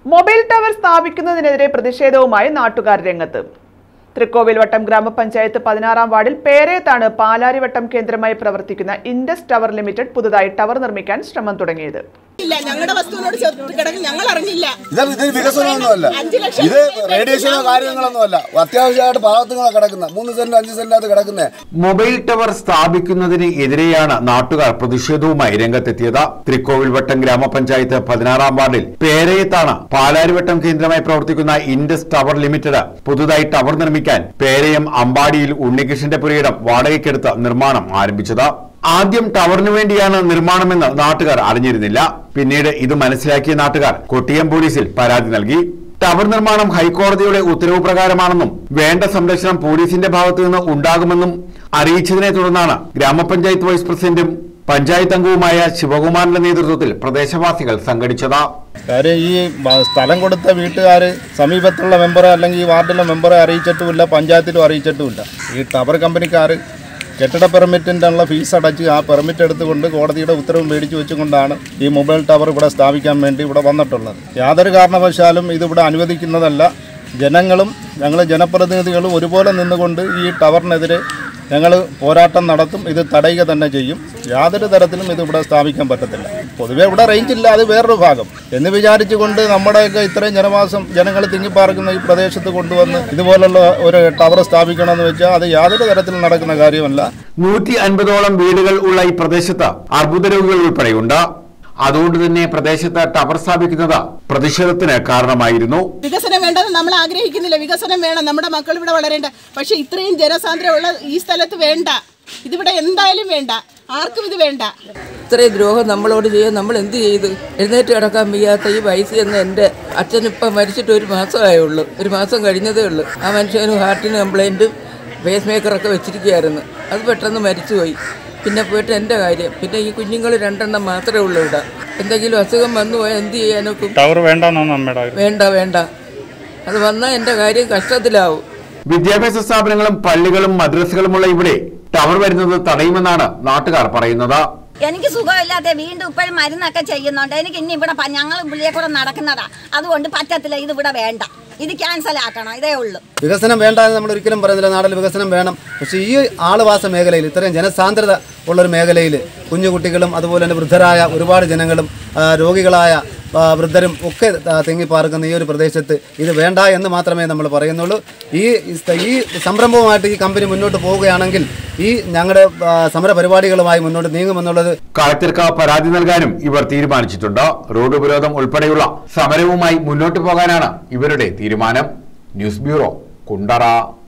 Mobile tower സ്ഥാപിക്കുന്നതിനെതിരെ പ്രതിഷേധവുമായി നാട്ടുകാർ രംഗത്ത് തൃക്കോവിൽവട്ടം ഗ്രാമപഞ്ചായത്ത് പതിനാറാം വാർഡിൽ പേരേത്താണ് പാലാരിവട്ടം കേന്ദ്രമായി പ്രവർത്തിക്കുന്ന ഇൻഡസ് ടവർ ലിമിറ്റഡ് പുതുതായി ടവർ നിർമ്മിക്കാൻ ശ്രമം തുടങ്ങിയത് ഇല്ല ഞങ്ങളുടെ വസ്തുവിനോട് ചേർത്ത് കിടക്കും ഞങ്ങൾ അറിഞ്ഞില്ല ഇത് ഇത് വികസനമൊന്നുമല്ല അഞ്ച് ലക്ഷം ഇത് റേഡിയേഷനോ കാര്യങ്ങളൊന്നുമല്ല അത്യാവശ്യമായിട്ട് പാവത്തുങ്ങളെ കിടക്കുന്ന മൂന്ന് സെന്റ് അഞ്ച് സെന്റിനകത്ത് കിടക്കുന്നത് മൊബൈൽ ടവർ സ്ഥാപിക്കുന്നതിന് എതിരെയാണ് നാട്ടുകാർ പ്രതിഷേധവുമായി രംഗത്തെത്തിയത് തൃക്കോവിൽവട്ടം ഗ്രാമപഞ്ചായത്ത് പതിനാറാം വാർഡിൽ പേരയത്താണ് പാലാരിവട്ടം കേന്ദ്രമായി പ്രവർത്തിക്കുന്ന ഇൻഡസ് ടവർ ലിമിറ്റഡ് പുതുതായി ടവർ നിർമ്മിക്കാൻ പേരയം അമ്പാടിയിൽ ഉണ്ണികൃഷ്ണന്റെ പുരയിടം വാടകയ്ക്കെടുത്ത് നിർമ്മാണം ആരംഭിച്ചത് ആദ്യം ടവറിനു വേണ്ടിയാണ് നിർമ്മാണമെന്ന് നാട്ടുകാർ അറിഞ്ഞിരുന്നില്ല പിന്നീട് ഇത് മനസ്സിലാക്കിയ നാട്ടുകാർ കൊട്ടിയം പോലീസിൽ പരാതി നൽകി ടവർ നിർമ്മാണം ഹൈക്കോടതിയുടെ ഉത്തരവ് പ്രകാരമാണെന്നും വേണ്ട സംരക്ഷണം പോലീസിന്റെ ഭാഗത്തു നിന്ന് ഉണ്ടാകുമെന്നും അറിയിച്ചതിനെ തുടർന്നാണ് ഗ്രാമപഞ്ചായത്ത് വൈസ് പ്രസിഡന്റും പഞ്ചായത്ത് അംഗവുമായ ശിവകുമാറിന്റെ നേതൃത്വത്തിൽ പ്രദേശവാസികൾ സംഘടിച്ചത് കാര്യം ഈ വ- സ്ഥലം കൊടുത്ത വീട്ടുകാർ സമീപത്തുള്ള മെമ്പറെ അല്ലെങ്കിൽ ഈ വാർഡിലെ മെമ്പറെ അറിയിച്ചിട്ടുമില്ല പഞ്ചായത്തിലും അറിയിച്ചിട്ടുമില്ല ഈ ടവർ കമ്പനിക്കാർ കെട്ടിട പെർമിറ്റിൻ്റെ ഉള്ള ഫീസ് അടച്ച് ആ പെർമിറ്റ് എടുത്തുകൊണ്ട് കോടതിയുടെ ഉത്തരവ് മേടിച്ചു വെച്ചുകൊണ്ടാണ് ഈ മൊബൈൽ ടവർ ഇവിടെ സ്ഥാപിക്കാൻ വേണ്ടി ഇവിടെ വന്നിട്ടുള്ളത് യാതൊരു കാരണവശാലും ഇതിവിടെ അനുവദിക്കുന്നതല്ല ജനങ്ങളും ഞങ്ങൾ ജനപ്രതിനിധികളും ഒരുപോലെ നിന്നുകൊണ്ട് ഈ ടവറിനെതിരെ ഞങ്ങൾ പോരാട്ടം നടത്തും ഇത് തടയുക തന്നെ ചെയ്യും യാതൊരു തരത്തിലും ഇത് ഇവിടെ സ്ഥാപിക്കാൻ പറ്റത്തില്ല പൊതുവെ ഇവിടെ റേഞ്ച് ഇല്ല അത് വേറൊരു ഭാഗം എന്ന് വിചാരിച്ചുകൊണ്ട് നമ്മുടെയൊക്കെ ഇത്രയും ജനവാസം ജനങ്ങൾ തിങ്ങിപ്പാർക്കുന്ന ഈ പ്രദേശത്ത് കൊണ്ടുവന്ന് ഇതുപോലുള്ള ഒരു ടവർ സ്ഥാപിക്കണമെന്ന് വെച്ചാൽ അത് യാതൊരു തരത്തിലും നടക്കുന്ന കാര്യമല്ല നൂറ്റി അൻപതോളം വീടുകൾ ഉള്ള ഈ പ്രദേശത്ത് അർബുദ രോഗികൾ ഉൾപ്പെടെയുണ്ട് അതുകൊണ്ട് തന്നെ പ്രദേശത്ത് ടവർ സ്ഥാപിക്കുന്നത് പ്രതിഷേധത്തിന് കാരണമായിരുന്നു വികസനം വേണ്ടെന്ന് നമ്മൾ ആഗ്രഹിക്കുന്നില്ല വികസനം വേണം നമ്മുടെ മക്കൾ ഇവിടെ വളരേണ്ട പക്ഷെ ഇത്രയും ജനസാന്ദ്രമുള്ള ഈ സ്ഥലത്ത് വേണ്ട ഇതിവിടെ എന്തായാലും വേണ്ട ആർക്കും ഇത് വേണ്ട ഇത്രയും ദ്രോഹം നമ്മളോട് ചെയ്യാൻ നമ്മൾ എന്ത് ചെയ്തു എഴുന്നേറ്റ് കിടക്കാൻ വയ്യാത്ത ഈ വയസ്സിൽ നിന്ന് എൻ്റെ അച്ഛനിപ്പം മരിച്ചിട്ട് ഒരു മാസമായേ ഉള്ളൂ ഒരു മാസം കഴിഞ്ഞതേ ഉള്ളൂ ആ മനുഷ്യന് ഹാർട്ടിന് കംപ്ലൈൻറ്റും പേസ് മേക്കറൊക്കെ വെച്ചിരിക്കുകയായിരുന്നു അത് പെട്ടെന്ന് മരിച്ചുപോയി പിന്നെ പോയിട്ട് എൻ്റെ കാര്യം പിന്നെ ഈ കുഞ്ഞുങ്ങൾ രണ്ടെണ്ണം മാത്രമേ ഉള്ളൂ ഇവിടെ എന്തെങ്കിലും അസുഖം വന്നു പോയാൽ എന്ത് ചെയ്യാനൊക്കും ടവർ വേണ്ടെന്നാണ് നമ്മുടെ അഭിപ്രായം. വേണ്ട വേണ്ട അത് വന്നാൽ എൻ്റെ കാര്യം കഷ്ടത്തിലാവും വിദ്യാഭ്യാസ സ്ഥാപനങ്ങളും പള്ളികളും മദ്രസകളുമുള്ള ഇവിടെ ടവർ വരുന്നത് തടയുമെന്നാണ് നാട്ടുകാർ പറയുന്നത് എനിക്ക് സുഖമില്ലാതെ വീണ്ടും ഇപ്പോഴും മരുന്നൊക്കെ ചെയ്യുന്നുണ്ട് എനിക്ക് ഇനി ഇവിടെ പ- ഞങ്ങൾ പുള്ളിയെ കൂടെ നടക്കുന്നതാ അതുകൊണ്ട് പറ്റത്തില്ല ഇത് ഇവിടെ വേണ്ട ഇത് ക്യാൻസൽ ആക്കണം ഇതേ ഉള്ളൂ വികസനം വേണ്ട എന്ന് നമ്മൾ ഒരിക്കലും പറയുന്നില്ല നാട്ടിൽ വികസനം വേണം പക്ഷേ ഈ ആളുവാസ മേഖലയിൽ ഇത്രയും ജനസാന്ദ്രത ഉള്ളൊരു മേഖലയിൽ കുഞ്ഞു കുട്ടികളും അതുപോലെ തന്നെ വൃദ്ധരായ ഒരുപാട് ജനങ്ങളും ആ, രോഗികളായ ആ, വൃദ്ധരും ഒക്കെ ആ, തിങ്ങിപ്പാർക്കുന്ന ഈ ഒരു പ്രദേശത്ത് ഇത് വേണ്ട എന്ന് മാത്രമേ നമ്മൾ പറയുന്നുള്ളൂ ഈ ഈ സംരംഭവുമായിട്ട് ഈ കമ്പനി മുന്നോട്ട് പോവുകയാണെങ്കിൽ ഈ ഞങ്ങളുടെ ആ, സമര പരിപാടികളുമായി മുന്നോട്ട് നീങ്ങുമെന്നുള്ളത് കളക്ടർക്ക് പരാതി നൽകാനും ഇവർ തീരുമാനിച്ചിട്ടുണ്ട് റോഡ് ഉപരോധം ഉൾപ്പെടെയുള്ള സമരവുമായി മുന്നോട്ട് പോകാനാണ് ഇവരുടെ തീരുമാനം ന്യൂസ് ബ്യൂറോ കുണ്ടറ